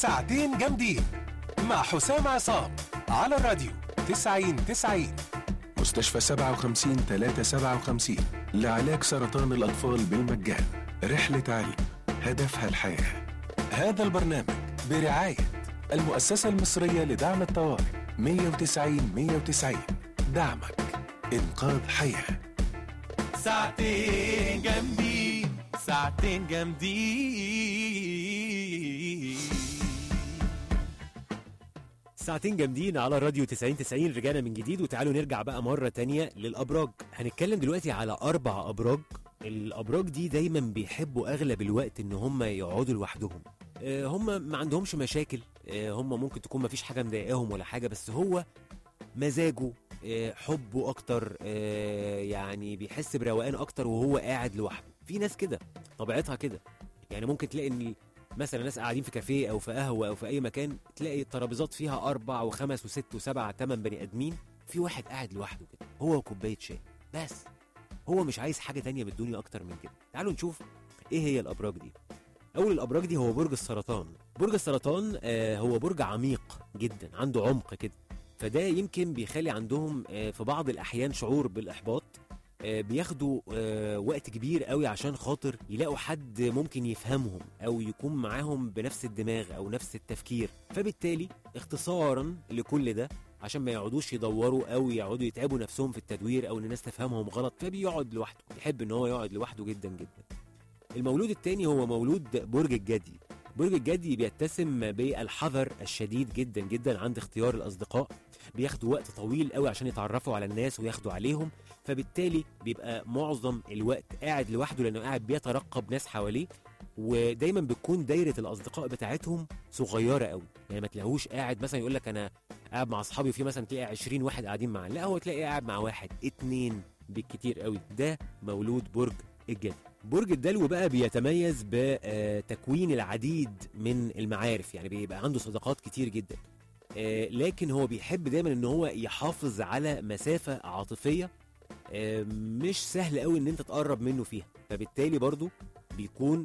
ساعتين جامدين مع حسام عصام على الراديو 90 90 مستشفى 57 357 لعلاج سرطان الأطفال بالمجان رحلة علم هدفها الحياة هذا البرنامج برعاية المؤسسة المصرية لدعم الطوارئ 190 190 دعمك إنقاذ حياة ساعتين جامدين ساعتين جامدين ساعتين جامدين على راديو 90 90 رجعنا من جديد وتعالوا نرجع بقى مرة تانية للأبراج هنتكلم دلوقتي على أربع أبراج الأبراج دي دايما بيحبوا أغلب الوقت إن هم يقعدوا لوحدهم آه، هم ما عندهمش مشاكل آه، هم ممكن تكون ما فيش حاجة مضايقاهم ولا حاجة بس هو مزاجه آه، حبه أكتر آه، يعني بيحس بروقان أكتر وهو قاعد لوحده في ناس كده طبيعتها كده يعني ممكن تلاقي ان مثلا ناس قاعدين في كافيه او في قهوه او في اي مكان تلاقي الترابيزات فيها اربع وخمس وست وسبع ثمان بني ادمين في واحد قاعد لوحده كده هو وكوبايه شاي بس هو مش عايز حاجه تانية من الدنيا اكتر من كده تعالوا نشوف ايه هي الابراج دي اول الابراج دي هو برج السرطان برج السرطان آه هو برج عميق جدا عنده عمق كده فده يمكن بيخلي عندهم آه في بعض الاحيان شعور بالاحباط آه، بياخدوا آه، وقت كبير قوي عشان خاطر يلاقوا حد ممكن يفهمهم او يكون معاهم بنفس الدماغ او نفس التفكير فبالتالي اختصارا لكل ده عشان ما يقعدوش يدوروا او يقعدوا يتعبوا نفسهم في التدوير او ان الناس تفهمهم غلط فبيقعد لوحده بيحب ان هو يقعد لوحده جدا جدا المولود الثاني هو مولود برج الجدي برج الجدي بيتسم بالحذر الشديد جدا جدا عند اختيار الاصدقاء بياخدوا وقت طويل قوي عشان يتعرفوا على الناس وياخدوا عليهم فبالتالي بيبقى معظم الوقت قاعد لوحده لانه قاعد بيترقب ناس حواليه ودايما بتكون دايره الاصدقاء بتاعتهم صغيره قوي يعني ما تلاقوش قاعد مثلا يقول لك انا قاعد مع اصحابي وفي مثلا تلاقي 20 واحد قاعدين معاه لا هو تلاقي قاعد مع واحد اتنين بالكتير قوي ده مولود برج الجدي برج الدلو بقى بيتميز بتكوين العديد من المعارف يعني بيبقى عنده صداقات كتير جدا آه، لكن هو بيحب دايما ان هو يحافظ على مسافه عاطفيه آه، مش سهل قوي ان انت تقرب منه فيها فبالتالي برضو بيكون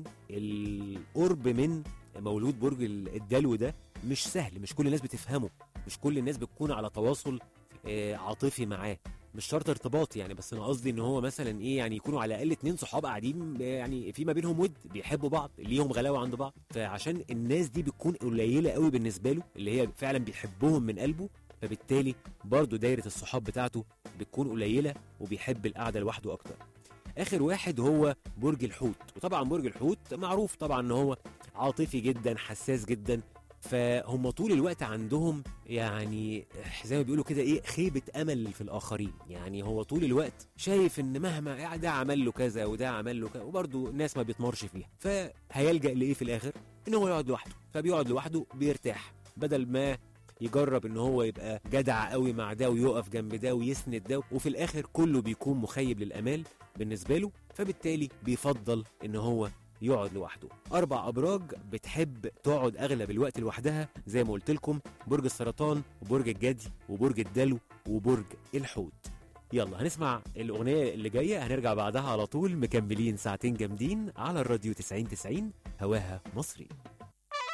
القرب من مولود برج الدلو ده مش سهل مش كل الناس بتفهمه مش كل الناس بتكون على تواصل آه، عاطفي معاه مش شرط ارتباط يعني بس انا قصدي ان هو مثلا ايه يعني يكونوا على الاقل اتنين صحاب قاعدين يعني في ما بينهم ود بيحبوا بعض ليهم غلاوه عند بعض فعشان الناس دي بتكون قليله قوي بالنسبه له اللي هي فعلا بيحبهم من قلبه فبالتالي برضه دايره الصحاب بتاعته بتكون قليله وبيحب القعده لوحده اكتر اخر واحد هو برج الحوت وطبعا برج الحوت معروف طبعا ان هو عاطفي جدا حساس جدا فهم طول الوقت عندهم يعني زي ما بيقولوا كده ايه خيبه امل في الاخرين يعني هو طول الوقت شايف ان مهما ده عمل له كذا وده عمل له كذا وبرده الناس ما بيتمرش فيها فهيلجا لايه في الاخر ان هو يقعد لوحده فبيقعد لوحده بيرتاح بدل ما يجرب ان هو يبقى جدع قوي مع ده ويقف جنب ده ويسند ده وفي الاخر كله بيكون مخيب للامال بالنسبه له فبالتالي بيفضل ان هو يقعد لوحده اربع ابراج بتحب تقعد اغلب الوقت لوحدها زي ما قلت لكم برج السرطان وبرج الجدي وبرج الدلو وبرج الحوت يلا هنسمع الاغنيه اللي جايه هنرجع بعدها على طول مكملين ساعتين جامدين على الراديو 90 90 هواها مصري